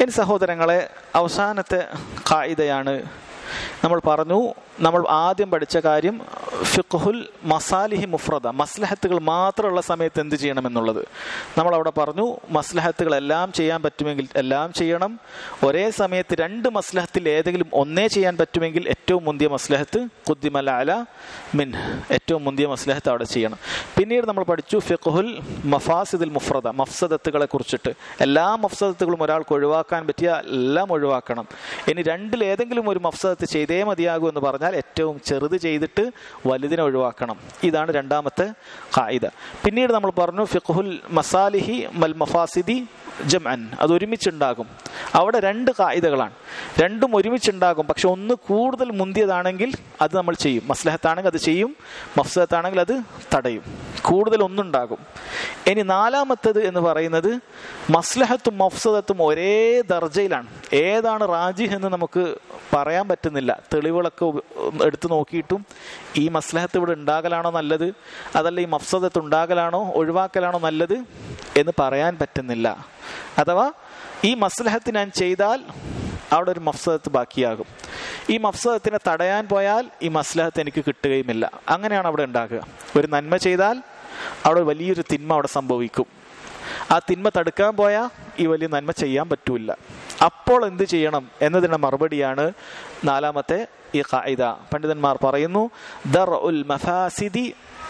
ഇനി സഹോദരങ്ങളെ അവസാനത്തെ കായികയാണ് നമ്മൾ പറഞ്ഞു നമ്മൾ ആദ്യം പഠിച്ച കാര്യം ഫിഖുൽ മസാലിഹി മുഫ്രദ മസ്ലഹത്തുകൾ മാത്രമുള്ള സമയത്ത് എന്ത് ചെയ്യണമെന്നുള്ളത് നമ്മൾ അവിടെ പറഞ്ഞു മസ്ലഹത്തുകൾ എല്ലാം ചെയ്യാൻ പറ്റുമെങ്കിൽ എല്ലാം ചെയ്യണം ഒരേ സമയത്ത് രണ്ട് മസ്ലഹത്തിൽ ഏതെങ്കിലും ഒന്നേ ചെയ്യാൻ പറ്റുമെങ്കിൽ ഏറ്റവും മുന്തിയ മസ്ലഹത്ത് കുദ്ദിമല അല മിൻ ഏറ്റവും മുന്തിയ മസ്ലഹത്ത് അവിടെ ചെയ്യണം പിന്നീട് നമ്മൾ പഠിച്ചു ഫിഖുൽ മഫാസിദുൽ മുഫ്രദ മഫ്സദത്തുകളെ കുറിച്ചിട്ട് എല്ലാ മഫ്സദത്തുകളും ഒരാൾക്ക് ഒഴിവാക്കാൻ പറ്റിയ എല്ലാം ഒഴിവാക്കണം ഇനി രണ്ടിൽ ഏതെങ്കിലും ഒരു മഫ്സദത്ത് ചെയ്തേ മതിയാകൂ എന്ന് പറഞ്ഞാൽ ഏറ്റവും ചെറുത് ചെയ്തിട്ട് വലുതിനെ ഒഴിവാക്കണം ഇതാണ് രണ്ടാമത്തെ കായിക പിന്നീട് നമ്മൾ പറഞ്ഞു ഫിഖുൽ മസാലിഹി മൽ മഫാസിദി ജംഅൻ അത് ഒരുമിച്ചുണ്ടാകും അവിടെ രണ്ട് കായികകളാണ് രണ്ടും ഒരുമിച്ചുണ്ടാകും പക്ഷെ ഒന്ന് കൂടുതൽ മുന്തിയതാണെങ്കിൽ അത് നമ്മൾ ചെയ്യും മസ്ലഹത്താണെങ്കിൽ അത് ചെയ്യും മഫ്സഹത്താണെങ്കിൽ അത് തടയും കൂടുതൽ ഒന്നുണ്ടാകും ഇനി നാലാമത്തത് എന്ന് പറയുന്നത് മസ്ലഹത്തും മഫ്സദത്തും ഒരേ ദർജയിലാണ് ഏതാണ് റാജിഹ് എന്ന് നമുക്ക് പറയാൻ പറ്റുന്നില്ല തെളിവുകളൊക്കെ ഉപ- എടുത്തു നോക്കിയിട്ടും ഈ മസ്ലഹത്ത് ഇവിടെ ഉണ്ടാകലാണോ നല്ലത് അതല്ല ഈ മഫ്സദത്ത് ഉണ്ടാകലാണോ ഒഴിവാക്കലാണോ നല്ലത് എന്ന് പറയാൻ പറ്റുന്നില്ല അഥവാ ഈ മസ്ലഹത്ത് ഞാൻ ചെയ്താൽ അവിടെ ഒരു മഫ്സദത്ത് ബാക്കിയാകും ഈ മഫ്സദത്തിനെ തടയാൻ പോയാൽ ഈ മസ്ലഹത്ത് എനിക്ക് കിട്ടുകയുമില്ല അങ്ങനെയാണ് അവിടെ ഉണ്ടാകുക ഒരു നന്മ ചെയ്താൽ അവിടെ വലിയൊരു തിന്മ അവിടെ സംഭവിക്കും ആ തിന്മ തടുക്കാൻ പോയാൽ ഈ വലിയ നന്മ ചെയ്യാൻ പറ്റൂല അപ്പോൾ എന്ത് ചെയ്യണം എന്നതിന്റെ മറുപടിയാണ് നാലാമത്തെ ഈ ഖായിദ പണ്ഡിതന്മാർ പറയുന്നു ദർ ഉൽ മഫാസിദി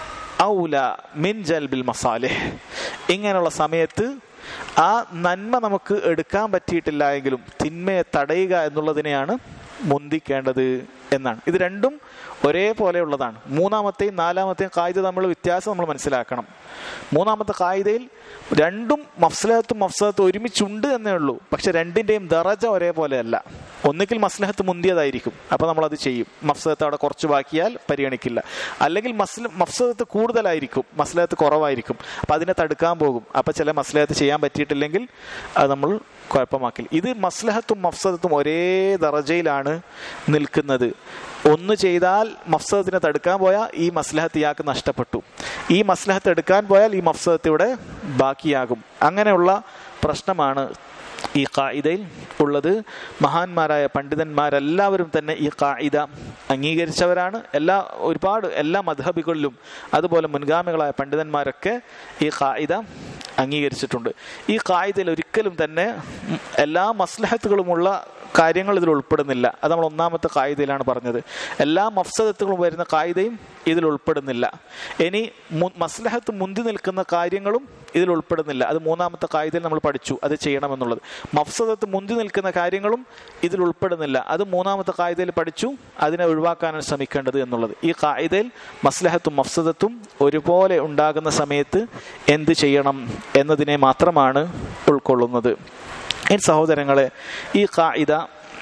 ഔല മിൻ ജൽബിൽ മസാലിഹ് ഇങ്ങനെയുള്ള സമയത്ത് ആ നന്മ നമുക്ക് എടുക്കാൻ പറ്റിയിട്ടില്ല എങ്കിലും തിന്മയെ തടയുക എന്നുള്ളതിനെയാണ് മുന്തിക്കേണ്ടത് എന്നാണ് ഇത് രണ്ടും ഒരേപോലെ ഉള്ളതാണ് മൂന്നാമത്തെയും നാലാമത്തെയും കായിക തമ്മിലുള്ള വ്യത്യാസം നമ്മൾ മനസ്സിലാക്കണം മൂന്നാമത്തെ കായികയിൽ രണ്ടും മഫ്സലഹത്തും മഫ്സലത്തും ഒരുമിച്ചുണ്ട് എന്നേ ഉള്ളൂ പക്ഷെ രണ്ടിന്റെയും ദറജ ഒരേപോലെയല്ല ഒന്നുകിൽ മസ്ലഹത്ത് മുന്തിയതായിരിക്കും അപ്പൊ നമ്മൾ അത് ചെയ്യും മഫ്സലത്ത് അവിടെ കുറച്ച് ബാക്കിയാൽ പരിഗണിക്കില്ല അല്ലെങ്കിൽ മസ്ല മഫ്സലത്ത് കൂടുതലായിരിക്കും മസ്ലഹത്ത് കുറവായിരിക്കും അപ്പൊ അതിനെ തടുക്കാൻ പോകും അപ്പൊ ചില മസ്ലഹത്ത് ചെയ്യാൻ പറ്റിയിട്ടില്ലെങ്കിൽ അത് നമ്മൾ കുഴപ്പമാക്കില്ല ഇത് മസ്ലഹത്തും മഫ്സദത്തും ഒരേ ദറജയിലാണ് നിൽക്കുന്നത് ഒന്ന് ചെയ്താൽ മഫ്സദത്തിനെ തടുക്കാൻ പോയാൽ ഈ മസ്ലഹത്ത് ഇയാൾക്ക് നഷ്ടപ്പെട്ടു ഈ മസ്ലഹത്ത് എടുക്കാൻ പോയാൽ ഈ മഫ്സദത്ത് ഇവിടെ ബാക്കിയാകും അങ്ങനെയുള്ള പ്രശ്നമാണ് ഈ കായിദയിൽ ഉള്ളത് മഹാന്മാരായ പണ്ഡിതന്മാരെല്ലാവരും തന്നെ ഈ കായിദ അംഗീകരിച്ചവരാണ് എല്ലാ ഒരുപാട് എല്ലാ മധബികളിലും അതുപോലെ മുൻഗാമികളായ പണ്ഡിതന്മാരൊക്കെ ഈ കായിദ അംഗീകരിച്ചിട്ടുണ്ട് ഈ കായിദയിൽ ഒരിക്കലും തന്നെ ഉം, എല്ലാ മസ്ലഹത്തുകളുമുള്ള കാര്യങ്ങൾ ഇതിൽ ഉൾപ്പെടുന്നില്ല അത് നമ്മൾ ഒന്നാമത്തെ കായികയിലാണ് പറഞ്ഞത് എല്ലാ മഫ്സദത്തുകളും വരുന്ന കായികയും ഇതിൽ ഉൾപ്പെടുന്നില്ല ഇനി മു- മസ്ലഹത്ത് മുന്തി നിൽക്കുന്ന കാര്യങ്ങളും ഇതിൽ ഉൾപ്പെടുന്നില്ല അത് മൂന്നാമത്തെ കായികയിൽ നമ്മൾ പഠിച്ചു അത് ചെയ്യണമെന്നുള്ളത് മഫ്സദത്ത് മുന്തി നിൽക്കുന്ന കാര്യങ്ങളും ഇതിൽ ഉൾപ്പെടുന്നില്ല അത് മൂന്നാമത്തെ കായികയിൽ പഠിച്ചു അതിനെ ഒഴിവാക്കാനാണ് ശ്രമിക്കേണ്ടത് എന്നുള്ളത് ഈ കായികയിൽ മസ്ലഹത്തും മഫ്സദത്തും ഒരുപോലെ ഉണ്ടാകുന്ന സമയത്ത് എന്ത് ചെയ്യണം എന്നതിനെ മാത്രമാണ് ഉൾക്കൊള്ളുന്നത് ഇനി സഹോദരങ്ങളെ ഈ കായിദ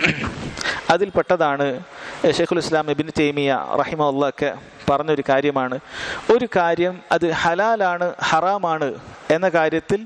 അതിൽപ്പെട്ടതാണ് ഷെയ്ഖുൽ ഇസ്ലാം ഇബിൻ തേമിയ റഹിമുള്ളൊക്കെ പറഞ്ഞൊരു കാര്യമാണ് ഒരു കാര്യം അത് ഹലാലാണ് ഹറാമാണ് എന്ന കാര്യത്തിൽ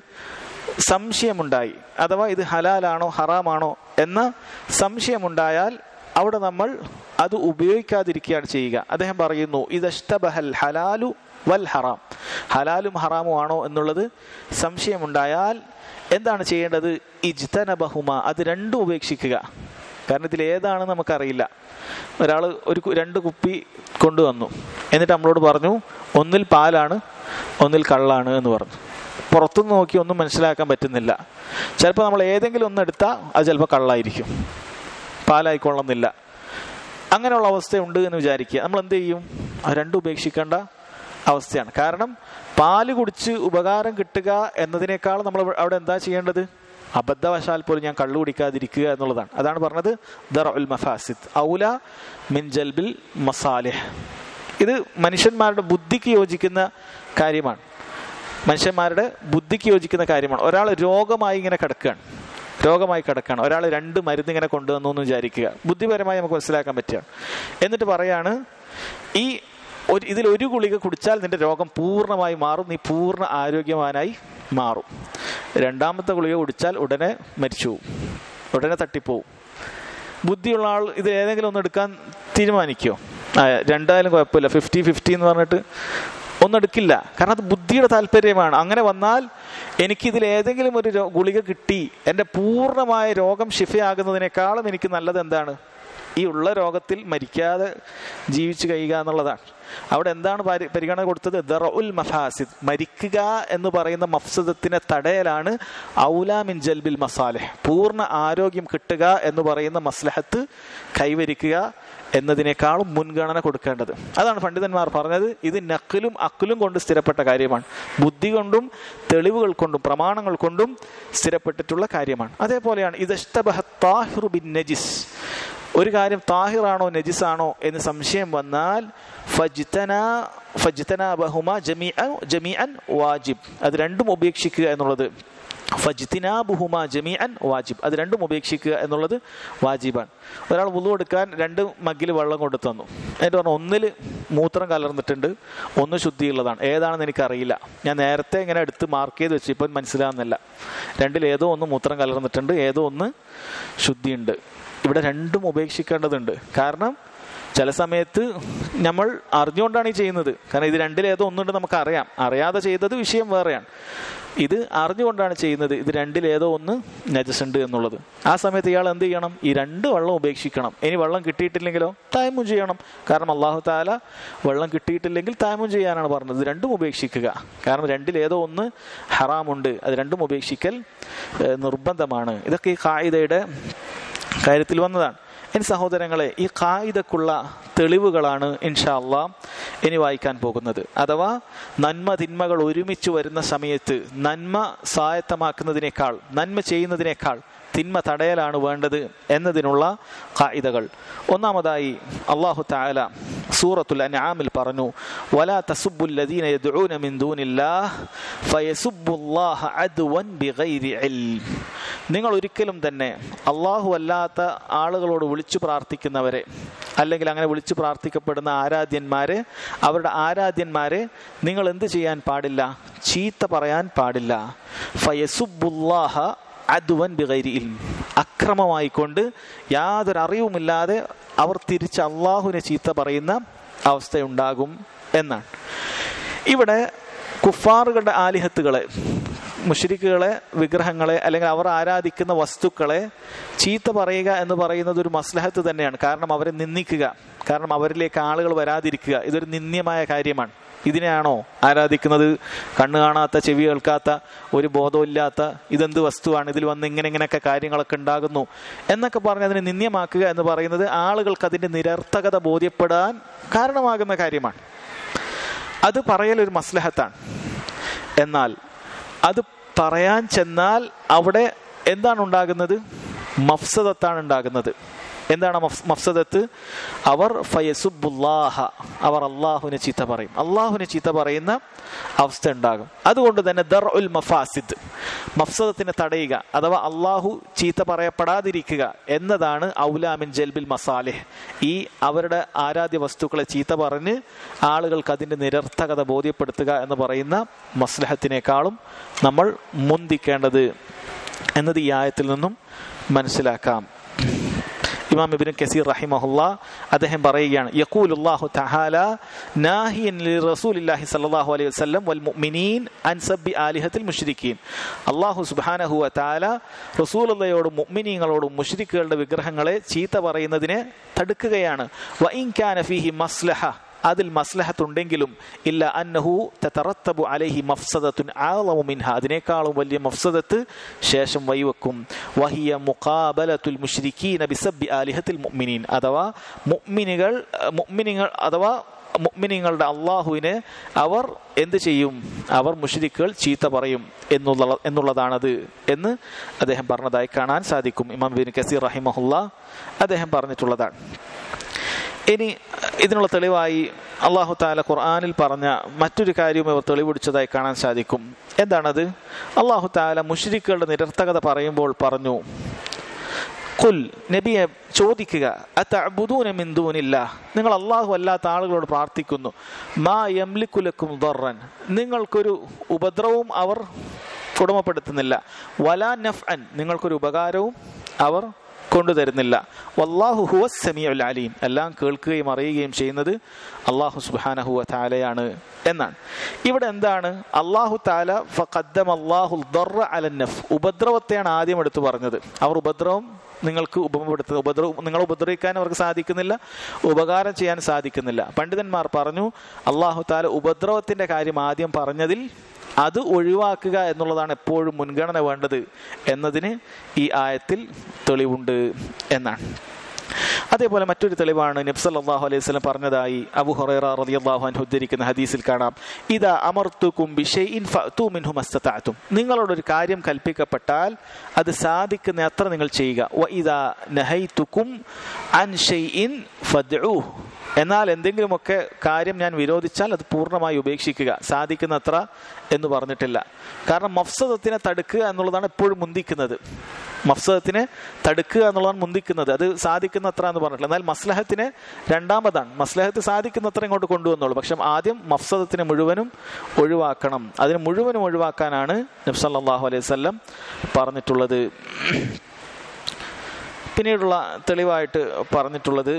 സംശയമുണ്ടായി അഥവാ ഇത് ഹലാലാണോ ഹറാമാണോ എന്ന സംശയമുണ്ടായാൽ അവിടെ നമ്മൾ അത് ഉപയോഗിക്കാതിരിക്കുകയാണ് ചെയ്യുക അദ്ദേഹം പറയുന്നു ഇതഷ്ടബഹൽ ഹലാലു വൽ ഹറാം ഹലാലും ഹറാമും ആണോ എന്നുള്ളത് സംശയമുണ്ടായാൽ എന്താണ് ചെയ്യേണ്ടത് ഇജ്തനബഹുമ അത് രണ്ടും ഉപേക്ഷിക്കുക കാരണം ഇതിൽ ഏതാണെന്ന് നമുക്കറിയില്ല ഒരാൾ ഒരു കു- രണ്ട് കുപ്പി കൊണ്ടുവന്നു എന്നിട്ട് നമ്മളോട് പറഞ്ഞു ഒന്നിൽ പാലാണ് ഒന്നിൽ കള്ളാണ് എന്ന് പറഞ്ഞു പുറത്തുനിന്ന് നോക്കി ഒന്നും മനസ്സിലാക്കാൻ പറ്റുന്നില്ല ചിലപ്പോൾ നമ്മൾ ഏതെങ്കിലും ഒന്ന് എടുത്താൽ അത് ചിലപ്പോൾ കള്ളായിരിക്കും പാലായിക്കൊള്ളുന്നില്ല അങ്ങനെയുള്ള അവസ്ഥയുണ്ട് എന്ന് വിചാരിക്കുക നമ്മൾ എന്ത് ചെയ്യും അത് രണ്ടും ഉപേക്ഷിക്കേണ്ട അവസ്ഥയാണ് കാരണം പാല് കുടിച്ച് ഉപകാരം കിട്ടുക എന്നതിനേക്കാൾ നമ്മൾ അവിടെ എന്താ ചെയ്യേണ്ടത് അബദ്ധവശാൽ പോലും ഞാൻ കള്ളു കുടിക്കാതിരിക്കുക എന്നുള്ളതാണ് അതാണ് പറഞ്ഞത് ദർ ഉൽ മഫാസിദ് ഔല മിൻ ജൽബിൽ മസാലിഹ് ഇത് മനുഷ്യന്മാരുടെ ബുദ്ധിക്ക് യോജിക്കുന്ന കാര്യമാണ് മനുഷ്യന്മാരുടെ ബുദ്ധിക്ക് യോജിക്കുന്ന കാര്യമാണ് ഒരാൾ രോഗമായി ഇങ്ങനെ കിടക്കുകയാണ് രോഗമായി കിടക്കുകയാണ് ഒരാൾ രണ്ട് മരുന്ന് ഇങ്ങനെ കൊണ്ടുവന്നു എന്ന് വിചാരിക്കുക ബുദ്ധിപരമായി നമുക്ക് മനസ്സിലാക്കാൻ പറ്റുകയാണ് എന്നിട്ട് പറയാണ് ഈ ഒരു ഇതിൽ ഒരു ഗുളിക കുടിച്ചാൽ നിന്റെ രോഗം പൂർണ്ണമായി മാറും നീ പൂർണ്ണ ആരോഗ്യവാനായി മാറും രണ്ടാമത്തെ ഗുളിക കുടിച്ചാൽ ഉടനെ മരിച്ചു പോകും ഉടനെ തട്ടിപ്പോവും ബുദ്ധിയുള്ള ആൾ ഇത് ഏതെങ്കിലും ഒന്ന് എടുക്കാൻ തീരുമാനിക്കുമോ ആ രണ്ടായാലും കുഴപ്പമില്ല ഫിഫ്റ്റി ഫിഫ്റ്റി എന്ന് പറഞ്ഞിട്ട് ഒന്നെടുക്കില്ല കാരണം അത് ബുദ്ധിയുടെ താല്പര്യമാണ് അങ്ങനെ വന്നാൽ എനിക്കിതിൽ ഏതെങ്കിലും ഒരു രോ- ഗുളിക കിട്ടി എൻ്റെ പൂർണ്ണമായ രോഗം ഷിഫയാകുന്നതിനേക്കാളും എനിക്ക് നല്ലത് എന്താണ് ഈ ഉള്ള രോഗത്തിൽ മരിക്കാതെ ജീവിച്ചു കഴിയുക എന്നുള്ളതാണ് അവിടെ എന്താണ് പരി- പരിഗണന കൊടുത്തത് ദറഉൽ മഫാസിദ് മരിക്കുക എന്ന് പറയുന്ന മഫ്സദത്തിനെ തടയലാണ് ഔലാ മിൻ ജൽബിൽ മസാലിഹ് പൂർണ്ണ ആരോഗ്യം കിട്ടുക എന്ന് പറയുന്ന മസ്ലഹത്ത് കൈവരിക്കുക എന്നതിനേക്കാളും മുൻഗണന കൊടുക്കേണ്ടത് അതാണ് പണ്ഡിതന്മാർ പറഞ്ഞത് ഇത് നക്കിലും അക്കിലും കൊണ്ട് സ്ഥിരപ്പെട്ട കാര്യമാണ് ബുദ്ധി കൊണ്ടും തെളിവുകൾ കൊണ്ടും പ്രമാണങ്ങൾ കൊണ്ടും സ്ഥിരപ്പെട്ടിട്ടുള്ള കാര്യമാണ് അതേപോലെയാണ് ഇത് താഹിറു ബിൻ നജിസ് ഒരു കാര്യം താഹിറാണോ നജിസാണോ എന്ന് സംശയം വന്നാൽ ഫജ്തന ഫജ്തന ബഹുമ ജമീഅ ജമീഅൻ വാജിബ് അത് രണ്ടും ഉപേക്ഷിക്കുക എന്നുള്ളത് ഫജ്തിനാബുഹുമ ജമീഅൻ വാജിബ് അത് രണ്ടും ഉപേക്ഷിക്കുക എന്നുള്ളത് വാജിബാണ് ഒരാൾ വുളു എടുക്കാൻ രണ്ട് മഗ്ഗിൽ വെള്ളം കൊണ്ടു തന്നു എന്നിട്ട് പറഞ്ഞു ഒന്നിൽ മൂത്രം കലർന്നിട്ടുണ്ട് ഒന്ന് ശുദ്ധിയുള്ളതാണ് ഏതാണെന്ന് എനിക്കറിയില്ല ഞാൻ നേരത്തെ ഇങ്ങനെ എടുത്ത് മാർക്ക് ചെയ്ത് വെച്ചു ഇപ്പം മനസ്സിലാകുന്നില്ല രണ്ടിൽ ഏതോ ഒന്ന് മൂത്രം കലർന്നിട്ടുണ്ട് ഏതോ ഒന്ന് ശുദ്ധിയുണ്ട് ഇവിടെ രണ്ടും ഉപേക്ഷിക്കേണ്ടതുണ്ട് കാരണം ചില സമയത്ത് നമ്മൾ അറിഞ്ഞുകൊണ്ടാണ് ഈ ചെയ്യുന്നത് കാരണം ഇത് രണ്ടിലേതോ ഒന്നുണ്ട് നമുക്ക് അറിയാം അറിയാതെ ചെയ്തത് വിഷയം വേറെയാണ് ഇത് അറിഞ്ഞുകൊണ്ടാണ് ചെയ്യുന്നത് ഇത് രണ്ടിലേതോ ഒന്ന് നജസുണ്ട് എന്നുള്ളത് ആ സമയത്ത് ഇയാൾ എന്ത് ചെയ്യണം ഈ രണ്ട് വെള്ളം ഉപേക്ഷിക്കണം ഇനി വെള്ളം കിട്ടിയിട്ടില്ലെങ്കിലോ തായ്മും ചെയ്യണം കാരണം അള്ളാഹു താല വെള്ളം കിട്ടിയിട്ടില്ലെങ്കിൽ തായ്മും ചെയ്യാനാണ് പറഞ്ഞത് ഇത് രണ്ടും ഉപേക്ഷിക്കുക കാരണം രണ്ടിലേതോ ഒന്ന് ഹറാമുണ്ട് അത് രണ്ടും ഉപേക്ഷിക്കൽ ഏഹ്, നിർബന്ധമാണ് ഇതൊക്കെ ഈ കായികയുടെ കാര്യത്തിൽ വന്നതാണ് ഇനി സഹോദരങ്ങളെ ഈ കായികക്കുള്ള തെളിവുകളാണ് ഇൻഷാ അള്ളാ ഇനി വായിക്കാൻ പോകുന്നത് അഥവാ നന്മ തിന്മകൾ ഒരുമിച്ച് വരുന്ന സമയത്ത് നന്മ സ്വായത്തമാക്കുന്നതിനേക്കാൾ നന്മ ചെയ്യുന്നതിനേക്കാൾ തിന്മ തടയലാണ് വേണ്ടത് എന്നതിനുള്ള കായികകൾ ഒന്നാമതായി അള്ളാഹു താല സൂറത്തുൽ അൻആമിൽ പറഞ്ഞു വലാ തസുബ്ബുൽ ലദീന യദ്ഊന മിൻ ദൂനില്ലാഹ് ഫയസുബ്ബുല്ലാഹ അദ്വൻ ബിഗൈരി ഇൽം നിങ്ങൾ ഒരിക്കലും തന്നെ അള്ളാഹു അല്ലാത്ത ആളുകളോട് വിളിച്ചു പ്രാർത്ഥിക്കുന്നവരെ അല്ലെങ്കിൽ അങ്ങനെ വിളിച്ചു പ്രാർത്ഥിക്കപ്പെടുന്ന ആരാധ്യന്മാരെ അവരുടെ ആരാധ്യന്മാരെ നിങ്ങൾ എന്ത് ചെയ്യാൻ പാടില്ല ചീത്ത പറയാൻ പാടില്ല ഫയസുബുല്ലാഹ അദ്വൻ ബിഗൈരി ഇൽം അക്രമമായിക്കൊണ്ട് യാതൊരു അറിവുമില്ലാതെ അവർ തിരിച്ച് അള്ളാഹുവിനെ ചീത്ത പറയുന്ന അവസ്ഥയുണ്ടാകും എന്നാണ് ഇവിടെ കുഫാറുകളുടെ ആലിഹത്തുകളെ മുഷരിക്കുകളെ വിഗ്രഹങ്ങളെ അല്ലെങ്കിൽ അവർ ആരാധിക്കുന്ന വസ്തുക്കളെ ചീത്ത പറയുക എന്ന് പറയുന്നത് ഒരു മസ്ലഹത്ത് തന്നെയാണ് കാരണം അവരെ നിന്ദിക്കുക കാരണം അവരിലേക്ക് ആളുകൾ വരാതിരിക്കുക ഇതൊരു നിന്ദ്യമായ കാര്യമാണ് ഇതിനെയാണോ ആരാധിക്കുന്നത് കണ്ണ് കാണാത്ത ചെവി കേൾക്കാത്ത ഒരു ബോധമില്ലാത്ത ഇതെന്ത് വസ്തുവാണ് ഇതിൽ വന്ന് ഇങ്ങനെ ഇങ്ങനെയൊക്കെ കാര്യങ്ങളൊക്കെ ഉണ്ടാകുന്നു എന്നൊക്കെ പറഞ്ഞ് അതിനെ നിന്ദ്യമാക്കുക എന്ന് പറയുന്നത് ആളുകൾക്ക് അതിന്റെ നിരർത്ഥകത ബോധ്യപ്പെടാൻ കാരണമാകുന്ന കാര്യമാണ് അത് പറയൽ ഒരു മസ്ലഹത്താണ് എന്നാൽ അത് പറയാൻ ചെന്നാൽ അവിടെ എന്താണ് ഉണ്ടാകുന്നത് മഫ്സദത്താണ് ഉണ്ടാകുന്നത് എന്താണ് മഫ്- മഫ്സദത്ത് അവർ ഫയസുബുല്ലാഹ അവർ അള്ളാഹുവിനെ ചീത്ത പറയും അള്ളാഹുവിനെ ചീത്ത പറയുന്ന അവസ്ഥ ഉണ്ടാകും അതുകൊണ്ട് തന്നെ ദർ ഉൽ മഫാസിദ് മഫ്സദത്തിനെ തടയുക അഥവാ അള്ളാഹു ചീത്ത പറയപ്പെടാതിരിക്കുക എന്നതാണ് ഔലാമിൻ ജൽബിൽ മസാലിഹ് ഈ അവരുടെ ആരാധ്യ വസ്തുക്കളെ ചീത്ത പറഞ്ഞ് ആളുകൾക്ക് അതിന്റെ നിരർത്ഥകത ബോധ്യപ്പെടുത്തുക എന്ന് പറയുന്ന മസ്ലഹത്തിനേക്കാളും നമ്മൾ മുന്തിക്കേണ്ടത് എന്നത് ഈ ആയത്തിൽ നിന്നും മനസ്സിലാക്കാം ഇമാം ഇബ്നു കസീർ റഹിമഹുല്ല അദ്ദേഹം പറയുകയാണ് യഖൂലുല്ലാഹു തആല നാഹിയൻ ലിറസൂലില്ലാഹി സ്വല്ലല്ലാഹു അലൈഹി വസല്ലം വൽ മുഅ്മിനീൻ അൻ സബ്ബി ആലിഹത്തിൽ മുശ്രിക്കീൻ അല്ലാഹു സുബ്ഹാനഹു വ തആല റസൂലുള്ളയോടും മുഅ്മിനീങ്ങളോടും മുശ്രിക്കുകളുടെ വിഗ്രഹങ്ങളെ ചീത്ത പറയുന്നതിനെ തടുക്കുകയാണ് വ ഇൻ കാന ഫീഹി മസ്ലഹ അതിൽ മസ്ലഹത്തുണ്ടെങ്കിലും ഇല്ല അന്നഹു തറത്തബു അലൈഹി മഫ്സദത്തുൻ ആളമു മിൻഹ അതിനേക്കാളും വലിയ മഫ്സദത്ത് ശേഷം വൈവെക്കും വഹിയ മുഖാബലത്തുൽ മുഷ്രിക്കീന ബിസബ്ബി ആലിഹത്തിൽ മുഅ്മിനീൻ അഥവാ മുഅ്മിനുകൾ മുഅ്മിനിങ്ങൾ അഥവാ മുഅ്മിനീങ്ങളുടെ അള്ളാഹുവിനെ അവർ എന്ത് ചെയ്യും അവർ മുഷ്രിക്കുകൾ ചീത്ത പറയും എന്നുള്ള എന്നുള്ളതാണത് എന്ന് അദ്ദേഹം പറഞ്ഞതായി കാണാൻ സാധിക്കും ഇമാം ബിൻ കസീർ റഹിമഹുല്ല അദ്ദേഹം പറഞ്ഞിട്ടുള്ളതാണ് ഇനി ഇതിനുള്ള തെളിവായി അള്ളാഹു താല ഖുർആാനിൽ പറഞ്ഞ മറ്റൊരു കാര്യവും ഇവർ തെളിവെടുത്തതായി കാണാൻ സാധിക്കും എന്താണത് അള്ളാഹു താല മുഷ്രിക്കുകളുടെ നിരർത്ഥകത പറയുമ്പോൾ പറഞ്ഞു കുൽ നബിയെ ചോദിക്കുക അത്തഅബുദൂന മിൻ ദൂനില്ല നിങ്ങൾ അള്ളാഹു അല്ലാത്ത ആളുകളോട് പ്രാർത്ഥിക്കുന്നു മാ യംലിക്കുലക്കും ദർറൻ നിങ്ങൾക്കൊരു ഉപദ്രവവും അവർ കുടുമപ്പെടുത്തുന്നില്ല വലാ നഫ് അൻ നിങ്ങൾക്കൊരു ഉപകാരവും അവർ കൊണ്ടുതരുന്നില്ല വല്ലാഹു ഹുവ സമീഉൽ അലീം എല്ലാം കേൾക്കുകയും അറിയുകയും ചെയ്യുന്നത് അള്ളാഹു സുബ്ഹാനഹു താലയാണ് എന്നാണ് ഇവിടെ എന്താണ് അള്ളാഹു താല ഫഖദ്ദം അള്ളാഹു അലന്നഫ് ഉപദ്രവത്തെയാണ് ആദ്യം എടുത്തു പറഞ്ഞത് അവർ ഉപദ്രവം നിങ്ങൾക്ക് ഉപമപ്പെടുത്തുന്നത് ഉപദ്രവം നിങ്ങൾ ഉപദ്രവിക്കാൻ അവർക്ക് സാധിക്കുന്നില്ല ഉപകാരം ചെയ്യാൻ സാധിക്കുന്നില്ല പണ്ഡിതന്മാർ പറഞ്ഞു അള്ളാഹു താല ഉപദ്രവത്തിന്റെ കാര്യം ആദ്യം പറഞ്ഞതിൽ അത് ഒഴിവാക്കുക എന്നുള്ളതാണ് എപ്പോഴും മുൻഗണന വേണ്ടത് എന്നതിന് ഈ ആയത്തിൽ തെളിവുണ്ട് എന്നാണ് അതേപോലെ മറ്റൊരു തെളിവാണ് നബ്സല്ലാഹു അലൈഹി സ്വലം പറഞ്ഞതായി അബു ഹുറൈറ റളിയല്ലാഹു അൻഹു ഉദ്ധരിക്കുന്ന ഹദീസിൽ കാണാം ഇതാ അമർത്തുക്കും ബിഷൈഇൻ ഫഅതു മിൻഹു മസ്തതഅതും നിങ്ങളോട് ഒരു കാര്യം കൽപ്പിക്കപ്പെട്ടാൽ അത് സാധിക്കുന്ന അത്ര നിങ്ങൾ ചെയ്യുക വ ഇതാ നഹൈതുക്കും അൻ ഷൈഇൻ ഫദ്ഉഹു എന്നാൽ എന്തെങ്കിലുമൊക്കെ കാര്യം ഞാൻ വിരോധിച്ചാൽ അത് പൂർണ്ണമായി ഉപേക്ഷിക്കുക സാധിക്കുന്നത്ര എന്ന് പറഞ്ഞിട്ടില്ല കാരണം മഫ്സദത്തിനെ തടുക്കുക എന്നുള്ളതാണ് എപ്പോഴും മുന്തിക്കുന്നത് മഫ്സദത്തിനെ തടുക്കുക എന്നുള്ളതാണ് മുന്തിക്കുന്നത് അത് സാധിക്കുന്നത്ര എന്ന് പറഞ്ഞിട്ടില്ല എന്നാൽ മസ്ലഹത്തിനെ രണ്ടാമതാണ് മസ്ലഹത്ത് സാധിക്കുന്നത്ര ഇങ്ങോട്ട് കൊണ്ടുവന്നുള്ളൂ പക്ഷെ ആദ്യം മഫ്സദത്തിനെ മുഴുവനും ഒഴിവാക്കണം അതിന് മുഴുവനും ഒഴിവാക്കാനാണ് നബ്സല്ലാഹു അലൈഹി വല്ലം പറഞ്ഞിട്ടുള്ളത് പിന്നീടുള്ള തെളിവായിട്ട് പറഞ്ഞിട്ടുള്ളത്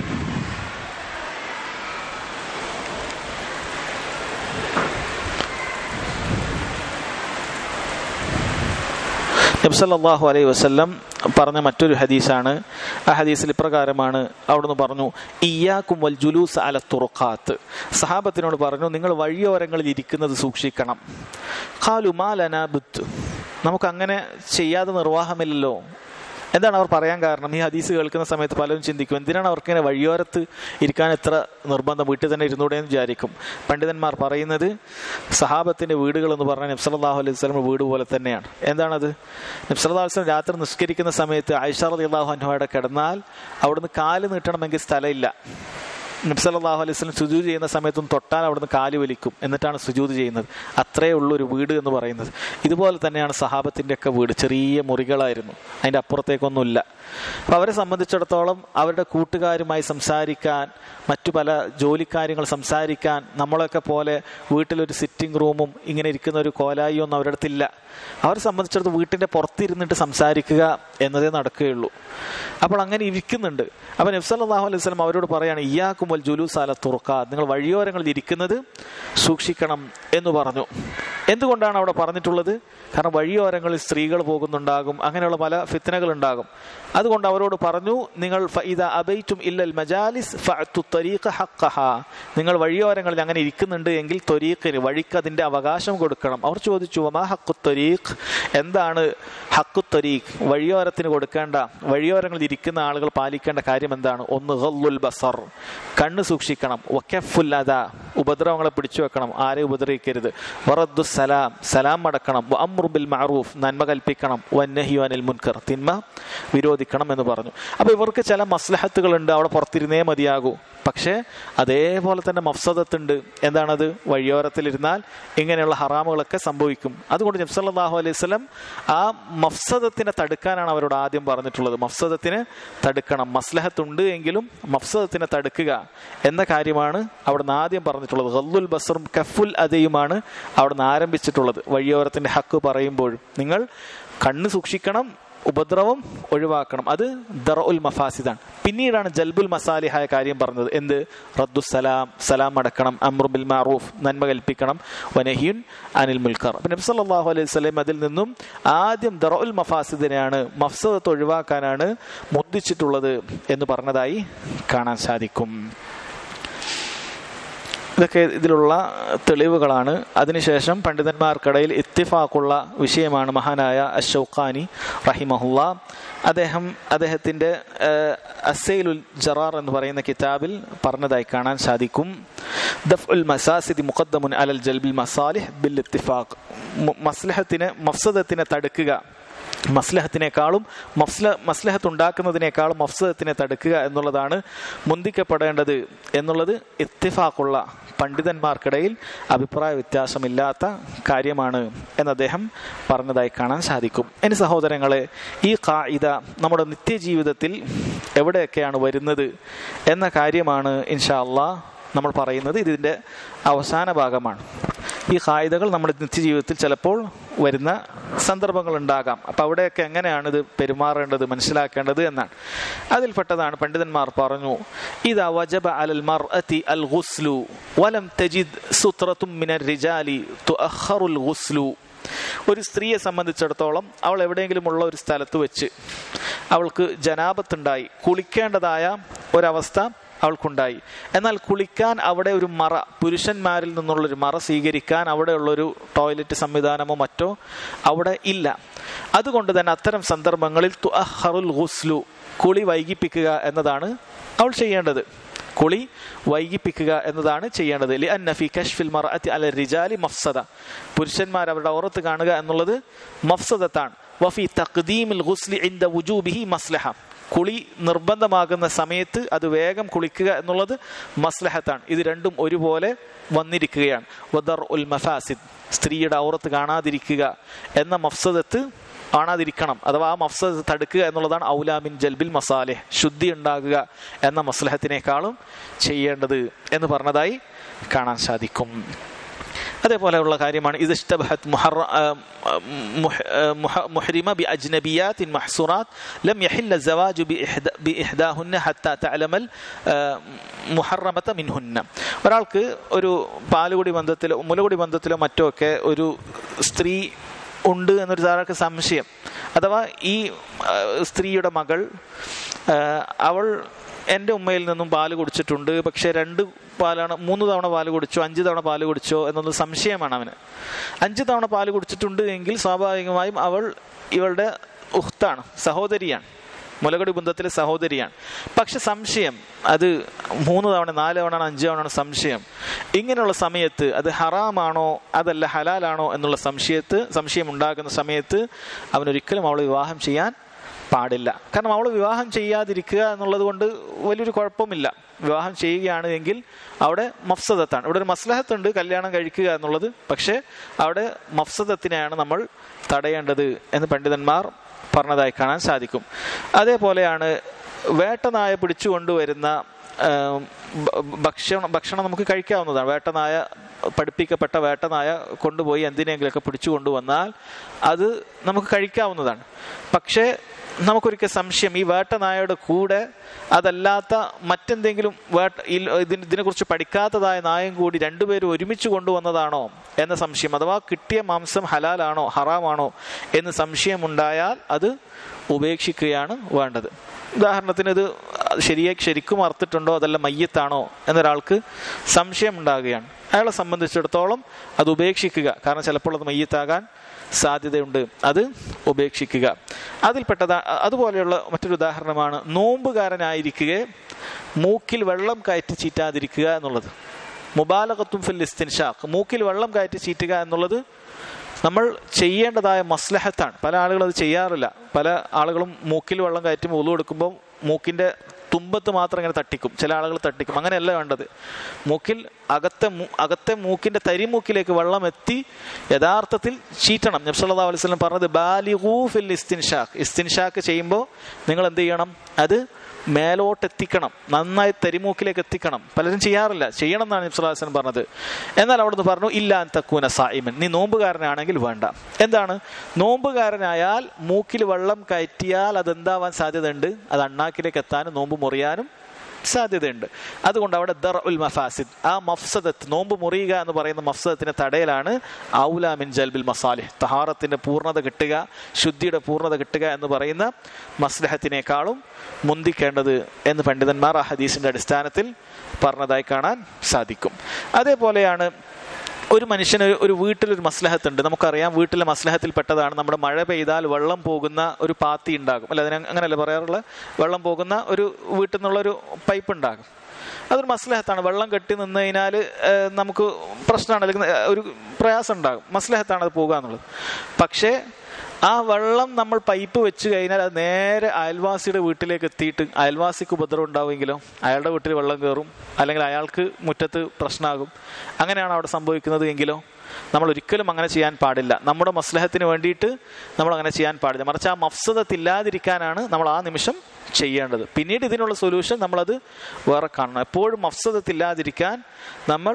നബ്സല്ലാഹു അലൈഹി വസ്ല്ലം പറഞ്ഞ മറ്റൊരു ഹദീസാണ് ആ ഹദീസിൽ ഇപ്രകാരമാണ് അവിടുന്ന് പറഞ്ഞു ഇയാക്കും വൽ ജുലൂസ് അല തുറക്കാത്ത് സഹാബത്തിനോട് പറഞ്ഞു നിങ്ങൾ വഴിയോരങ്ങളിൽ ഇരിക്കുന്നത് സൂക്ഷിക്കണം ഖാലു മാലന ബുത്ത് നമുക്ക് അങ്ങനെ ചെയ്യാതെ നിർവാഹമില്ലല്ലോ എന്താണ് അവർ പറയാൻ കാരണം ഈ ഹദീസ് കേൾക്കുന്ന സമയത്ത് പലരും ചിന്തിക്കും എന്തിനാണ് അവർക്ക് ഇങ്ങനെ വഴിയോരത്ത് ഇരിക്കാൻ എത്ര നിർബന്ധം വീട്ടിൽ തന്നെ ഇരുന്നൂടെ എന്ന് വിചാരിക്കും പണ്ഡിതന്മാർ പറയുന്നത് സഹാബത്തിന്റെ വീടുകൾ എന്ന് പറഞ്ഞാൽ നബ്സലാഹു അലൈഹി സ്വലം വീട് പോലെ തന്നെയാണ് എന്താണത് നബ്സലാഹു വസ്ലം രാത്രി നിസ്കരിക്കുന്ന സമയത്ത് ഐഷാർ അള്ളാഹു അനുഹയുടെ കിടന്നാൽ അവിടുന്ന് കാല് നീട്ടണമെങ്കിൽ സ്ഥലമില്ല നബ്സല്ലാഹു അലൈഹി സ്വലം സുജൂത് ചെയ്യുന്ന സമയത്തും തൊട്ടാൽ അവിടുന്ന് കാല് വലിക്കും എന്നിട്ടാണ് സുജൂത് ചെയ്യുന്നത് അത്രേ ഉള്ളൂ ഒരു വീട് എന്ന് പറയുന്നത് ഇതുപോലെ തന്നെയാണ് സഹാബത്തിൻ്റെ ഒക്കെ വീട് ചെറിയ മുറികളായിരുന്നു അതിൻ്റെ അപ്പുറത്തേക്കൊന്നുമില്ല അപ്പോൾ അവരെ സംബന്ധിച്ചിടത്തോളം അവരുടെ കൂട്ടുകാരുമായി സംസാരിക്കാൻ മറ്റു പല ജോലിക്കാര്യങ്ങൾ സംസാരിക്കാൻ നമ്മളൊക്കെ പോലെ വീട്ടിലൊരു സിറ്റിംഗ് റൂമും ഇങ്ങനെ ഇരിക്കുന്ന ഒരു കോലായിയും ഒന്നും അവരുടെ അടുത്തില്ല അവരെ സംബന്ധിച്ചിടത്തോളം വീട്ടിൻ്റെ പുറത്തിരുന്നിട്ട് സംസാരിക്കുക എന്നതേ നടക്കുകയുള്ളൂ അപ്പോൾ അങ്ങനെ ഇരിക്കുന്നുണ്ട് അപ്പോൾ നബ്സല്ലാഹു അലൈഹി സ്വലം അവരോട് പറയാണ് ഇയാക്കും വൽ ജുലൂസ് അല തുറക്ക നിങ്ങൾ വഴിയോരങ്ങളിൽ ഇരിക്കുന്നത് സൂക്ഷിക്കണം എന്ന് പറഞ്ഞു എന്തുകൊണ്ടാണ് അവിടെ പറഞ്ഞിട്ടുള്ളത് കാരണം വഴിയോരങ്ങളിൽ സ്ത്രീകൾ പോകുന്നുണ്ടാകും അങ്ങനെയുള്ള പല ഫിത്തനകൾ ഉണ്ടാകും അതുകൊണ്ട് അവരോട് പറഞ്ഞു നിങ്ങൾ ഫഇദ അബൈറ്റും ഇല്ലൽ മജാലിസ് ഫഅത്തു ത്വരീഖ ഹഖഹ നിങ്ങൾ വഴിയോരങ്ങളിൽ അങ്ങനെ ഇരിക്കുന്നുണ്ട് എങ്കിൽ ത്വരീഖിന് വഴിക്ക് അതിന്റെ അവകാശം കൊടുക്കണം അവർ ചോദിച്ചു വമാ ഹഖു ത്വരീഖ് എന്താണ് ഹഖു ത്വരീഖ് വഴിയോരത്തിന് കൊടുക്കേണ്ട വഴിയോരങ്ങളിൽ ഇരിക്കുന്ന ആളുകൾ പാലിക്കേണ്ട കാര്യം എന്താണ് ഒന്ന് ഗള്ളുൽ ബസർ കണ്ണ് സൂക്ഷിക്കണം വക്കഫുൽ അദ ഉപദ്രവങ്ങളെ പിടിച്ചു വെക്കണം ആരെ ഉപദ്രവിക്കരുത് വറദ്ദു സലാം സലാം മടക്കണം അമ്രു ബിൽ മഅറൂഫ് നന്മ കൽപ്പിക്കണം വന്നഹ്യു അനിൽ മുൻകർ തിന്മ വിരോധിക്കണം എന്ന് പറഞ്ഞു അപ്പൊ ഇവർക്ക് ചില മസ്ലഹത്തുകളുണ്ട് അവിടെ പുറത്തിരുന്നേ മതിയാകൂ പക്ഷേ അതേപോലെ തന്നെ മഫ്സദത്തുണ്ട് എന്താണത് വഴിയോരത്തിലിരുന്നാൽ ഇങ്ങനെയുള്ള ഹറാമുകളൊക്കെ സംഭവിക്കും അതുകൊണ്ട് നബ്സല്ലാഹു അലൈഹി സ്വലം ആ മഫ്സദത്തിനെ തടുക്കാനാണ് അവരോട് ആദ്യം പറഞ്ഞിട്ടുള്ളത് മഫ്സദത്തിനെ തടുക്കണം മസ്ലഹത്തുണ്ട് എങ്കിലും മഫ്സദത്തിനെ തടുക്കുക എന്ന കാര്യമാണ് അവിടുന്ന് ആദ്യം പറഞ്ഞിട്ടുള്ളത് ഗല്ലുൽ ബസറും കഫുൽ അദയുമാണ് അവിടുന്ന് ആരംഭിച്ചിട്ടുള്ളത് വഴിയോരത്തിന്റെ ഹക്ക് പറയുമ്പോഴും നിങ്ങൾ കണ്ണ് സൂക്ഷിക്കണം ഉപദ്രവം ഒഴിവാക്കണം അത് ദർ ഉൽ മഫാസിദാണ് പിന്നീടാണ് ജൽബുൽ മസാലിഹായ കാര്യം പറഞ്ഞത് എന്ത് റദ്ദു സലാം സലാം അടക്കണം അമ്രുബിൽ മാറൂഫ് നന്മ കൽപ്പിക്കണം വനഹിയുൻ അനിൽ മുൽക്കർ അപ്പം നബി സല്ലല്ലാഹു അലൈഹി വസല്ലം അതിൽ നിന്നും ആദ്യം ദർ ഉൽ മഫാസിദിനെയാണ് മഫ്സദത്ത് ഒഴിവാക്കാനാണ് മുദ്ദിച്ചിട്ടുള്ളത് എന്ന് പറഞ്ഞതായി കാണാൻ സാധിക്കും ഇതൊക്കെ ഇതിലുള്ള തെളിവുകളാണ് അതിനുശേഷം പണ്ഡിതന്മാർക്കിടയിൽ ഇത്തിഫാക്കുള്ള വിഷയമാണ് മഹാനായ അഷൌഖാനി റഹിമഹുല്ല അദ്ദേഹം അദ്ദേഹത്തിൻ്റെ അസൈലുൽ ജറാർ എന്ന് പറയുന്ന കിതാബിൽ പറഞ്ഞതായി കാണാൻ സാധിക്കും ദഫ് ഉൽ മസാസിദി മുഖദ്ദമുൻ അലൽ ജൽബിൽ മസാലിഹ് ബിൽ ഇത്തിഫാഖ് മസ്ലഹത്തിനെ മഫ്സദത്തിനെ തടുക്കുക മസ്ലഹത്തിനേക്കാളും മഫ്സ്ല മസ്ലഹത്ത് ഉണ്ടാക്കുന്നതിനേക്കാളും മഫ്സദത്തിനെ തടുക്കുക എന്നുള്ളതാണ് മുന്തിക്കപ്പെടേണ്ടത് എന്നുള്ളത് ഇത്തിഫാക്കുള്ള പണ്ഡിതന്മാർക്കിടയിൽ അഭിപ്രായ വ്യത്യാസമില്ലാത്ത കാര്യമാണ് എന്ന് അദ്ദേഹം പറഞ്ഞതായി കാണാൻ സാധിക്കും ഇനി സഹോദരങ്ങളെ ഈ കായിത നമ്മുടെ നിത്യജീവിതത്തിൽ എവിടെയൊക്കെയാണ് വരുന്നത് എന്ന കാര്യമാണ് ഇൻഷാ അള്ളാ നമ്മൾ പറയുന്നത് ഇതിൻ്റെ അവസാന ഭാഗമാണ് ഈ കായികകൾ നമ്മുടെ നിത്യജീവിതത്തിൽ ചിലപ്പോൾ വരുന്ന സന്ദർഭങ്ങൾ ഉണ്ടാകാം അപ്പൊ അവിടെയൊക്കെ എങ്ങനെയാണ് ഇത് പെരുമാറേണ്ടത് മനസ്സിലാക്കേണ്ടത് എന്നാണ് അതിൽപ്പെട്ടതാണ് പണ്ഡിതന്മാർ പറഞ്ഞു ഇതാ വജബ അലൽ മർഅതി അൽ ഗുസ്ലു വലം തജിദ് സുത്രത്തും മിനർ റിജാലി തുഅഖറുൽ ഗുസ്ലു ഒരു സ്ത്രീയെ സംബന്ധിച്ചിടത്തോളം അവൾ എവിടെയെങ്കിലും ഉള്ള ഒരു സ്ഥലത്ത് വെച്ച് അവൾക്ക് ജനാപത്തുണ്ടായി കുളിക്കേണ്ടതായ ഒരവസ്ഥ അവൾക്കുണ്ടായി എന്നാൽ കുളിക്കാൻ അവിടെ ഒരു മറ പുരുഷന്മാരിൽ നിന്നുള്ളൊരു മറ സ്വീകരിക്കാൻ അവിടെയുള്ളൊരു ടോയ്ലറ്റ് സംവിധാനമോ മറ്റോ അവിടെ ഇല്ല അതുകൊണ്ട് തന്നെ അത്തരം സന്ദർഭങ്ങളിൽ തുഅഹറുൽ ഗുസ്ലു കുളി വൈകിപ്പിക്കുക എന്നതാണ് അവൾ ചെയ്യേണ്ടത് കുളി വൈകിപ്പിക്കുക എന്നതാണ് ചെയ്യേണ്ടത് ലി അന്ന ഫി കഷ്ഫിൽ മർഅത്തി അല റിജാലി മഫ്സദ പുരുഷന്മാർ അവരുടെ ഔറത്ത് കാണുക എന്നുള്ളത് മഫ്സദത്താണ് വഫി തഖ്ദീമിൽ ഗുസ്ലി ഇൻദ വുജൂബിഹി മസ്ലഹ കുളി നിർബന്ധമാകുന്ന സമയത്ത് അത് വേഗം കുളിക്കുക എന്നുള്ളത് മസ്ലഹത്താണ് ഇത് രണ്ടും ഒരുപോലെ വന്നിരിക്കുകയാണ് വദർ ഉൽ മഫാസിദ് സ്ത്രീയുടെ ഔറത്ത് കാണാതിരിക്കുക എന്ന മഫ്സദത്ത് കാണാതിരിക്കണം അഥവാ ആ മഫ്സദ് തടുക്കുക എന്നുള്ളതാണ് ഔലാമിൻ ജൽബിൽ മസാലെ ശുദ്ധി ഉണ്ടാകുക എന്ന മസ്ലഹത്തിനേക്കാളും ചെയ്യേണ്ടത് എന്ന് പറഞ്ഞതായി കാണാൻ സാധിക്കും അതേപോലെയുള്ള കാര്യമാണ് ഇത് ഇഷ്ടബഹത്ത് മുഹരിമ ബി അജ്നബിയാത്തിൻ മഹ്സുറാത്ത് ലം യഹില്ല സവാജു ബി ഇഹ്ദാഹുന്ന ഹത്ത തഅലമൽ മുഹറമത മിൻഹുന്ന ഒരാൾക്ക് ഒരു പാലുകുടി ബന്ധത്തിലോ മുലകുടി ബന്ധത്തിലോ മറ്റോ ഒക്കെ ഒരു സ്ത്രീ ഉണ്ട് എന്നൊരു താരക്ക് സംശയം അഥവാ ഈ സ്ത്രീയുടെ മകൾ അവൾ എൻ്റെ ഉമ്മയിൽ നിന്നും പാല് കുടിച്ചിട്ടുണ്ട് പക്ഷെ രണ്ട് പാലാണ് മൂന്ന് തവണ പാല് കുടിച്ചോ അഞ്ച് തവണ പാല് കുടിച്ചോ എന്നൊരു സംശയമാണ് അവന് അഞ്ച് തവണ പാല് കുടിച്ചിട്ടുണ്ട് എങ്കിൽ സ്വാഭാവികമായും അവൾ ഇവളുടെ ഉഹ്താണ് സഹോദരിയാണ് മുലകടി ബന്ധത്തിലെ സഹോദരിയാണ് പക്ഷെ സംശയം അത് മൂന്ന് തവണ നാല് തവണ അഞ്ച് തവണ സംശയം ഇങ്ങനെയുള്ള സമയത്ത് അത് ഹറാമാണോ അതല്ല ഹലാലാണോ എന്നുള്ള സംശയത്ത് സംശയം ഉണ്ടാകുന്ന സമയത്ത് അവനൊരിക്കലും അവളെ വിവാഹം ചെയ്യാൻ പാടില്ല കാരണം അവൾ വിവാഹം ചെയ്യാതിരിക്കുക എന്നുള്ളത് കൊണ്ട് വലിയൊരു കുഴപ്പമില്ല വിവാഹം ചെയ്യുകയാണ് എങ്കിൽ അവിടെ മഫ്സദത്താണ് ഇവിടെ ഒരു മസ്ലഹത്തുണ്ട് കല്യാണം കഴിക്കുക എന്നുള്ളത് പക്ഷേ അവിടെ മഫ്സദത്തിനെയാണ് നമ്മൾ തടയേണ്ടത് എന്ന് പണ്ഡിതന്മാർ പറഞ്ഞതായി കാണാൻ സാധിക്കും അതേപോലെയാണ് വേട്ടനായ പിടിച്ചു കൊണ്ടുവരുന്ന ഭക്ഷണം ഭക്ഷണം നമുക്ക് കഴിക്കാവുന്നതാണ് വേട്ടനായ പഠിപ്പിക്കപ്പെട്ട വേട്ടനായ കൊണ്ടുപോയി എന്തിനെങ്കിലുമൊക്കെ പിടിച്ചു കൊണ്ടുവന്നാൽ അത് നമുക്ക് കഴിക്കാവുന്നതാണ് പക്ഷേ നമുക്കൊരിക്കൽ സംശയം ഈ വേട്ടനായയുടെ കൂടെ അതല്ലാത്ത മറ്റെന്തെങ്കിലും വേട്ട ഇതിന് ഇതിനെക്കുറിച്ച് പഠിക്കാത്തതായ നായം കൂടി രണ്ടുപേരും ഒരുമിച്ച് കൊണ്ടുവന്നതാണോ എന്ന സംശയം അഥവാ കിട്ടിയ മാംസം ഹലാലാണോ ഹറാമാണോ എന്ന് സംശയമുണ്ടായാൽ അത് ഉപേക്ഷിക്കുകയാണ് വേണ്ടത് ഉദാഹരണത്തിന് ഇത് ശരിയായി ശരിക്കും അറുത്തിട്ടുണ്ടോ അതല്ല മയ്യത്താണോ എന്നൊരാൾക്ക് സംശയം ഉണ്ടാകുകയാണ് അയാളെ സംബന്ധിച്ചിടത്തോളം അത് ഉപേക്ഷിക്കുക കാരണം ചിലപ്പോൾ അത് മയ്യത്താകാൻ സാധ്യതയുണ്ട് അത് ഉപേക്ഷിക്കുക അതിൽപ്പെട്ടതാ അതുപോലെയുള്ള മറ്റൊരു ഉദാഹരണമാണ് നോമ്പുകാരനായിരിക്കുക മൂക്കിൽ വെള്ളം കയറ്റി ചീറ്റാതിരിക്കുക എന്നുള്ളത് മുബാലകത്തും ഫിൽ ഇസ്തിൻഷാഖ് മൂക്കിൽ വെള്ളം കയറ്റി ചീറ്റുക എന്നുള്ളത് നമ്മൾ ചെയ്യേണ്ടതായ മസ്ലഹത്താണ് പല ആളുകളും അത് ചെയ്യാറില്ല പല ആളുകളും മൂക്കിൽ വെള്ളം കയറ്റി മൂന്ന് കൊടുക്കുമ്പോൾ മൂക്കിന്റെ തുമ്പത്ത് മാത്രം ഇങ്ങനെ തട്ടിക്കും ചില ആളുകൾ തട്ടിക്കും അങ്ങനെയല്ല വേണ്ടത് മൂക്കിൽ അകത്തെ അകത്തെ മൂക്കിന്റെ തരിമൂക്കിലേക്ക് വെള്ളം എത്തി യഥാർത്ഥത്തിൽ ചീറ്റണം നബ്സല്ലാ അലൈവലം പറഞ്ഞത് ബാലിഹൂ ഫിൽ ഇസ്തിൻഷാഖ് ഇസ്തിൻഷാഖ് ചെയ്യുമ്പോൾ നിങ്ങൾ എന്ത് ചെയ്യണം അത് മേലോട്ട് എത്തിക്കണം നന്നായി തരിമൂക്കിലേക്ക് എത്തിക്കണം പലരും ചെയ്യാറില്ല ചെയ്യണം എന്നാണ് നിബ്സുലാസൻ പറഞ്ഞത് എന്നാൽ അവിടുന്ന് പറഞ്ഞു ഇല്ല തക്കൂന സായിമൻ നീ നോമ്പുകാരനാണെങ്കിൽ വേണ്ട എന്താണ് നോമ്പുകാരനായാൽ മൂക്കിൽ വെള്ളം കയറ്റിയാൽ അതെന്താവാൻ സാധ്യതയുണ്ട് അത് അണ്ണാക്കിലേക്ക് എത്താനും നോമ്പ് മുറിയാനും സാധ്യതയുണ്ട് അതുകൊണ്ട് അവിടെ ദർ ഉൽ മഫാസിദ് ആ മഫ്സദത്ത് നോമ്പ് മുറിയുക എന്ന് പറയുന്ന മഫ്സദത്തിന്റെ തടയലാണ് ഔല മിൻ ജൽബിൽ മസാലിഹ് തഹാറത്തിന്റെ പൂർണ്ണത കിട്ടുക ശുദ്ധിയുടെ പൂർണ്ണത കിട്ടുക എന്ന് പറയുന്ന മസ്ലഹത്തിനേക്കാളും മുന്തിക്കേണ്ടത് എന്ന് പണ്ഡിതന്മാർ ആ ഹദീസിന്റെ അടിസ്ഥാനത്തിൽ പറഞ്ഞതായി കാണാൻ സാധിക്കും അതേപോലെയാണ് ഒരു മനുഷ്യന് ഒരു വീട്ടിലൊരു മസ്ലഹത്തുണ്ട് നമുക്കറിയാം വീട്ടിലെ മസ്ലഹത്തിൽ പെട്ടതാണ് നമ്മുടെ മഴ പെയ്താൽ വെള്ളം പോകുന്ന ഒരു പാത്തി ഉണ്ടാകും അല്ല അതിന് അങ്ങനെയല്ല പറയാറുള്ള വെള്ളം പോകുന്ന ഒരു വീട്ടിൽ നിന്നുള്ളൊരു പൈപ്പ് ഉണ്ടാകും അതൊരു മസ്ലഹത്താണ് വെള്ളം കെട്ടി നിന്ന് കഴിഞ്ഞാൽ നമുക്ക് പ്രശ്നമാണ് അല്ലെങ്കിൽ ഒരു പ്രയാസം ഉണ്ടാകും മസ്ലഹത്താണ് അത് പോകുക എന്നുള്ളത് പക്ഷേ ആ വെള്ളം നമ്മൾ പൈപ്പ് വെച്ച് കഴിഞ്ഞാൽ അത് നേരെ അയൽവാസിയുടെ വീട്ടിലേക്ക് എത്തിയിട്ട് അയൽവാസിക്ക് ഉപദ്രവം ഉണ്ടാവുമെങ്കിലോ അയാളുടെ വീട്ടിൽ വെള്ളം കയറും അല്ലെങ്കിൽ അയാൾക്ക് മുറ്റത്ത് പ്രശ്നമാകും അങ്ങനെയാണ് അവിടെ സംഭവിക്കുന്നത് എങ്കിലോ നമ്മൾ ഒരിക്കലും അങ്ങനെ ചെയ്യാൻ പാടില്ല നമ്മുടെ മസ്ലഹത്തിന് വേണ്ടിയിട്ട് നമ്മൾ അങ്ങനെ ചെയ്യാൻ പാടില്ല മറിച്ച് ആ മഫ്സദത്തില്ലാതിരിക്കാനാണ് നമ്മൾ ആ നിമിഷം ചെയ്യേണ്ടത് പിന്നീട് ഇതിനുള്ള സൊല്യൂഷൻ നമ്മളത് വേറെ കാണണം എപ്പോഴും മഫ്സദത്തില്ലാതിരിക്കാൻ നമ്മൾ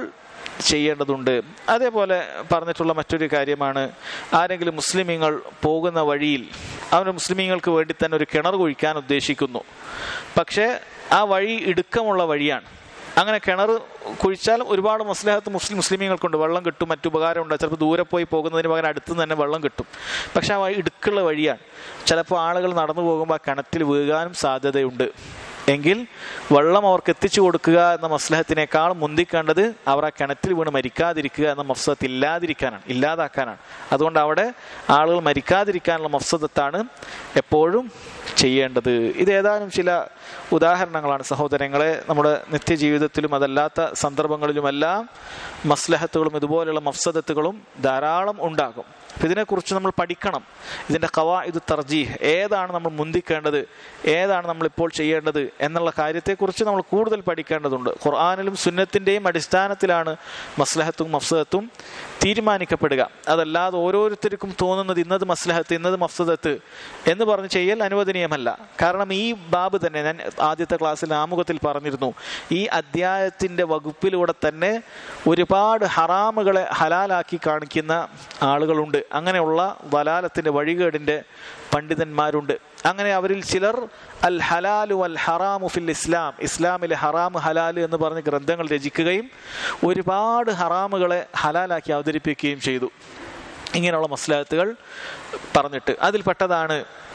ചെയ്യേണ്ടതുണ്ട് അതേപോലെ പറഞ്ഞിട്ടുള്ള മറ്റൊരു കാര്യമാണ് ആരെങ്കിലും മുസ്ലിമീങ്ങൾ പോകുന്ന വഴിയിൽ അവന് മുസ്ലിമീങ്ങൾക്ക് വേണ്ടി തന്നെ ഒരു കിണർ കുഴിക്കാൻ ഉദ്ദേശിക്കുന്നു പക്ഷേ ആ വഴി ഇടുക്കമുള്ള വഴിയാണ് അങ്ങനെ കിണർ കുഴിച്ചാൽ ഒരുപാട് മസ്ലഹത്ത് മുസ്ലിം മുസ്ലിമീങ്ങൾക്കുണ്ട് വെള്ളം കിട്ടും മറ്റു ഉപകാരമുണ്ട് ചിലപ്പോൾ ദൂരെ പോയി പോകുന്നതിന് പകരം അടുത്ത് തന്നെ വെള്ളം കിട്ടും പക്ഷെ ആ വഴി ഇടുക്കുള്ള വഴിയാണ് ചിലപ്പോൾ ആളുകൾ നടന്നു പോകുമ്പോൾ ആ കിണറ്റിൽ വീഴാനും സാധ്യതയുണ്ട് എങ്കിൽ വെള്ളം അവർക്ക് എത്തിച്ചു കൊടുക്കുക എന്ന മസ്ലഹത്തിനേക്കാൾ മുന്തിക്കേണ്ടത് അവർ ആ കിണറ്റിൽ വീണ് മരിക്കാതിരിക്കുക എന്ന മഫ്സത്ത് ഇല്ലാതിരിക്കാനാണ് ഇല്ലാതാക്കാനാണ് അതുകൊണ്ട് അവിടെ ആളുകൾ മരിക്കാതിരിക്കാനുള്ള മഫ്സദത്താണ് എപ്പോഴും ചെയ്യേണ്ടത് ഇത് ഏതാനും ചില ഉദാഹരണങ്ങളാണ് സഹോദരങ്ങളെ നമ്മുടെ നിത്യജീവിതത്തിലും അതല്ലാത്ത സന്ദർഭങ്ങളിലുമെല്ലാം മസ്ലഹത്തുകളും ഇതുപോലെയുള്ള മഫ്സദത്തുകളും ധാരാളം ഉണ്ടാകും അപ്പം ഇതിനെക്കുറിച്ച് നമ്മൾ പഠിക്കണം ഇതിൻ്റെ കവാ ഇത് തർജീഹ് ഏതാണ് നമ്മൾ മുന്തിക്കേണ്ടത് ഏതാണ് നമ്മൾ ഇപ്പോൾ ചെയ്യേണ്ടത് എന്നുള്ള കാര്യത്തെക്കുറിച്ച് നമ്മൾ കൂടുതൽ പഠിക്കേണ്ടതുണ്ട് ഖുർആാനിലും സുന്നത്തിൻ്റെയും അടിസ്ഥാനത്തിലാണ് മസ്ലഹത്തും മഫ്സദത്തും തീരുമാനിക്കപ്പെടുക അതല്ലാതെ ഓരോരുത്തർക്കും തോന്നുന്നത് ഇന്നത് മസ്ലഹത്ത് ഇന്നത് മഫ്സദത്ത് എന്ന് പറഞ്ഞ് ചെയ്യൽ അനുവദനീയമല്ല കാരണം ഈ ബാബ് തന്നെ ഞാൻ ആദ്യത്തെ ക്ലാസ്സിൽ ആമുഖത്തിൽ പറഞ്ഞിരുന്നു ഈ അധ്യായത്തിൻ്റെ വകുപ്പിലൂടെ തന്നെ ഒരുപാട് ഹറാമുകളെ ഹലാലാക്കി കാണിക്കുന്ന ആളുകളുണ്ട് അങ്ങനെയുള്ള വലാലത്തിൻ്റെ വഴികേടിൻ്റെ പണ്ഡിതന്മാരുണ്ട് അങ്ങനെ അവരിൽ ചിലർ അൽ ഹലാലു അൽ ഹറാമു ഫിൽ ഇസ്ലാം ഇസ്ലാമിലെ ഹറാം ഹലാല് എന്ന് പറഞ്ഞ് ഗ്രന്ഥങ്ങൾ രചിക്കുകയും ഒരുപാട് ഹറാമുകളെ ഹലാലാക്കി അവതരിപ്പിക്കുകയും ചെയ്തു ഇങ്ങനെയുള്ള മസ്ലാഹത്തുകൾ പറഞ്ഞിട്ട് അതിൽപ്പെട്ടതാണ്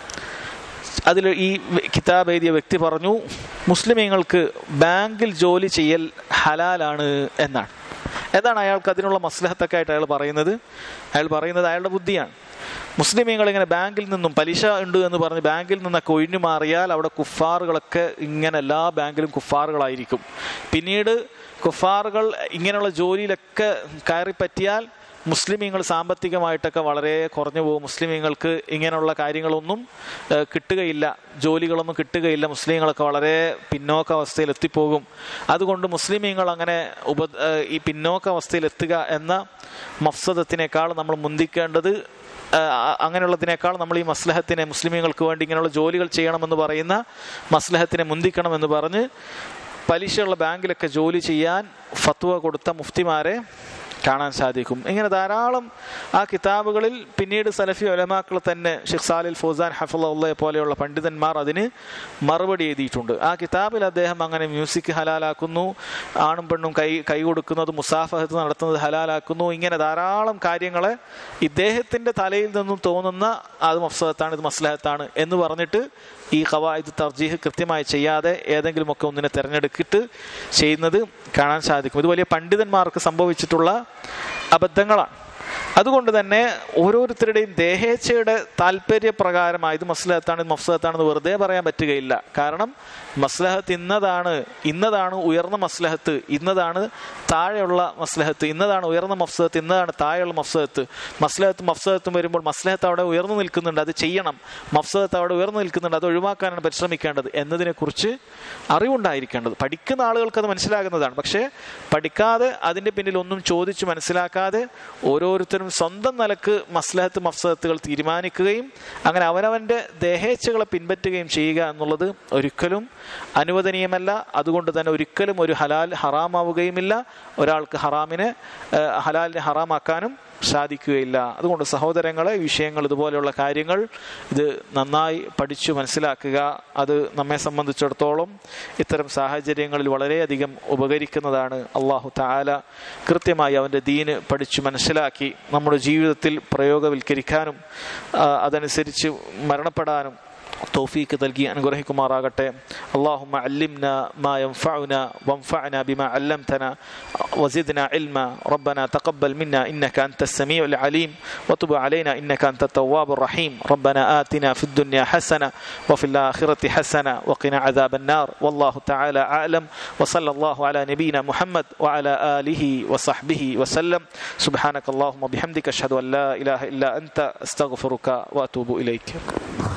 അതിൽ ഈ കിതാബ് എഴുതിയ വ്യക്തി പറഞ്ഞു മുസ്ലിമീങ്ങൾക്ക് ബാങ്കിൽ ജോലി ചെയ്യൽ ഹലാലാണ് എന്നാണ് എന്താണ് അയാൾക്ക് അതിനുള്ള മസ്ലഹത്തൊക്കെ ആയിട്ട് അയാൾ പറയുന്നത് അയാൾ പറയുന്നത് അയാളുടെ ബുദ്ധിയാണ് മുസ്ലിമീങ്ങൾ ഇങ്ങനെ ബാങ്കിൽ നിന്നും പലിശ ഉണ്ട് എന്ന് പറഞ്ഞ് ബാങ്കിൽ നിന്നൊക്കെ ഒഴിഞ്ഞു മാറിയാൽ അവിടെ കുഫാറുകളൊക്കെ ഇങ്ങനെ എല്ലാ ബാങ്കിലും കുഫാറുകളായിരിക്കും പിന്നീട് കുഫാറുകൾ ഇങ്ങനെയുള്ള ജോലിയിലൊക്കെ കയറി പറ്റിയാൽ മുസ്ലിമീങ്ങൾ സാമ്പത്തികമായിട്ടൊക്കെ വളരെ കുറഞ്ഞു പോകും മുസ്ലിമീങ്ങൾക്ക് ഇങ്ങനെയുള്ള കാര്യങ്ങളൊന്നും കിട്ടുകയില്ല ജോലികളൊന്നും കിട്ടുകയില്ല മുസ്ലിങ്ങളൊക്കെ വളരെ പിന്നോക്ക അവസ്ഥയിൽ എത്തിപ്പോകും അതുകൊണ്ട് മുസ്ലിമീങ്ങൾ അങ്ങനെ ഉപ ഈ പിന്നോക്ക അവസ്ഥയിൽ എത്തുക എന്ന മഫ്സദത്തിനേക്കാൾ നമ്മൾ മുന്തിക്കേണ്ടത് അങ്ങനെയുള്ളതിനേക്കാൾ നമ്മൾ ഈ മസ്ലഹത്തിനെ മുസ്ലിമീങ്ങൾക്ക് വേണ്ടി ഇങ്ങനെയുള്ള ജോലികൾ ചെയ്യണമെന്ന് പറയുന്ന മസ്ലഹത്തിനെ മുന്തിക്കണമെന്ന് പറഞ്ഞ് പലിശയുള്ള ബാങ്കിലൊക്കെ ജോലി ചെയ്യാൻ ഫത്വ കൊടുത്ത മുഫ്തിമാരെ കാണാൻ സാധിക്കും ഇങ്ങനെ ധാരാളം ആ കിതാബുകളിൽ പിന്നീട് സലഫി ഒലമാക്കൾ തന്നെ ഷെഖ് സാലിൽ ഫൗസാൻ ഹഫുള്ളയെ പോലെയുള്ള പണ്ഡിതന്മാർ അതിന് മറുപടി എഴുതിയിട്ടുണ്ട് ആ കിതാബിൽ അദ്ദേഹം അങ്ങനെ മ്യൂസിക് ഹലാലാക്കുന്നു ആണും പെണ്ണും കൈ കൈ കൊടുക്കുന്നത് മുസാഫഹത്ത് നടത്തുന്നത് ഹലാലാക്കുന്നു ഇങ്ങനെ ധാരാളം കാര്യങ്ങളെ ഇദ്ദേഹത്തിന്റെ തലയിൽ നിന്നും തോന്നുന്ന അത് മഫ്സദത്താണ് ഇത് മസ്ലഹത്താണ് എന്ന് പറഞ്ഞിട്ട് ഈ ഖവായിദ് തർജീഹ് കൃത്യമായി ചെയ്യാതെ ഏതെങ്കിലുമൊക്കെ ഒന്നിനെ തിരഞ്ഞെടുത്തിട്ട് ചെയ്യുന്നത് കാണാൻ സാധിക്കും ഇത് വലിയ പണ്ഡിതന്മാർക്ക് സംഭവിച്ചിട്ടുള്ള അബദ്ധങ്ങളാണ് അതുകൊണ്ട് തന്നെ ഓരോരുത്തരുടെയും ദേഹേച്ഛയുടെ താല്പര്യപ്രകാരമായി ഇത് മസ്ലഹത്താണ് ഇത് മഫ്സഹത്താണെന്ന് വെറുതെ പറയാൻ പറ്റുകയില്ല കാരണം മസ്ലഹത്ത് ഇന്നതാണ് ഇന്നതാണ് ഉയർന്ന മസ്ലഹത്ത് ഇന്നതാണ് താഴെയുള്ള മസ്ലഹത്ത് ഇന്നതാണ് ഉയർന്ന മഫ്സഹത്ത് ഇന്നതാണ് താഴെയുള്ള മഫ്സഹത്ത് മസ്ലഹത്തും മഫ്സഹത്തും വരുമ്പോൾ മസ്ലഹത്ത് അവിടെ ഉയർന്നു നിൽക്കുന്നുണ്ട് അത് ചെയ്യണം മഫ്സഹത്ത് അവിടെ ഉയർന്നു നിൽക്കുന്നുണ്ട് അത് ഒഴിവാക്കാനാണ് പരിശ്രമിക്കേണ്ടത് എന്നതിനെക്കുറിച്ച് അറിവുണ്ടായിരിക്കേണ്ടത് പഠിക്കുന്ന ആളുകൾക്ക് അത് മനസ്സിലാകുന്നതാണ് പക്ഷേ പഠിക്കാതെ അതിൻ്റെ പിന്നിൽ ഒന്നും ചോദിച്ച് മനസ്സിലാക്കാതെ ഓരോരുത്തരും സ്വന്തം നിലക്ക് മസ്ലഹത്ത് മഫ്സഹത്തുകൾ തീരുമാനിക്കുകയും അങ്ങനെ അവനവൻ്റെ ദേഹേച്ഛകളെ പിൻപറ്റുകയും ചെയ്യുക എന്നുള്ളത് ഒരിക്കലും അനുവദനീയമല്ല അതുകൊണ്ട് തന്നെ ഒരിക്കലും ഒരു ഹലാൽ ഹറാമാവുകയുമില്ല ഒരാൾക്ക് ഹറാമിനെ ഹലാലിനെ ഹറാമാക്കാനും സാധിക്കുകയില്ല അതുകൊണ്ട് സഹോദരങ്ങളെ വിഷയങ്ങൾ ഇതുപോലെയുള്ള കാര്യങ്ങൾ ഇത് നന്നായി പഠിച്ചു മനസ്സിലാക്കുക അത് നമ്മെ സംബന്ധിച്ചിടത്തോളം ഇത്തരം സാഹചര്യങ്ങളിൽ വളരെയധികം ഉപകരിക്കുന്നതാണ് അള്ളാഹു താല കൃത്യമായി അവൻ്റെ ദീന് പഠിച്ചു മനസ്സിലാക്കി നമ്മുടെ ജീവിതത്തിൽ പ്രയോഗവൽക്കരിക്കാനും അതനുസരിച്ച് മരണപ്പെടാനും توفيق നൽകി അനുഗ്രഹിക്കുമാറാകട്ടെ اللهم علمنا ما ينفعنا وانفعنا بما علمتنا وزدنا علما ربنا تقبل منا انك انت السميع العليم وتب علينا انك انت التواب الرحيم ربنا آتنا في الدنيا حسنه وفي الاخره حسنه وقنا عذاب النار والله تعالى اعلم وصلى الله على نبينا محمد وعلى اله وصحبه وسلم سبحانك اللهم وبحمدك اشهد ان لا اله الا انت استغفرك واتوب اليك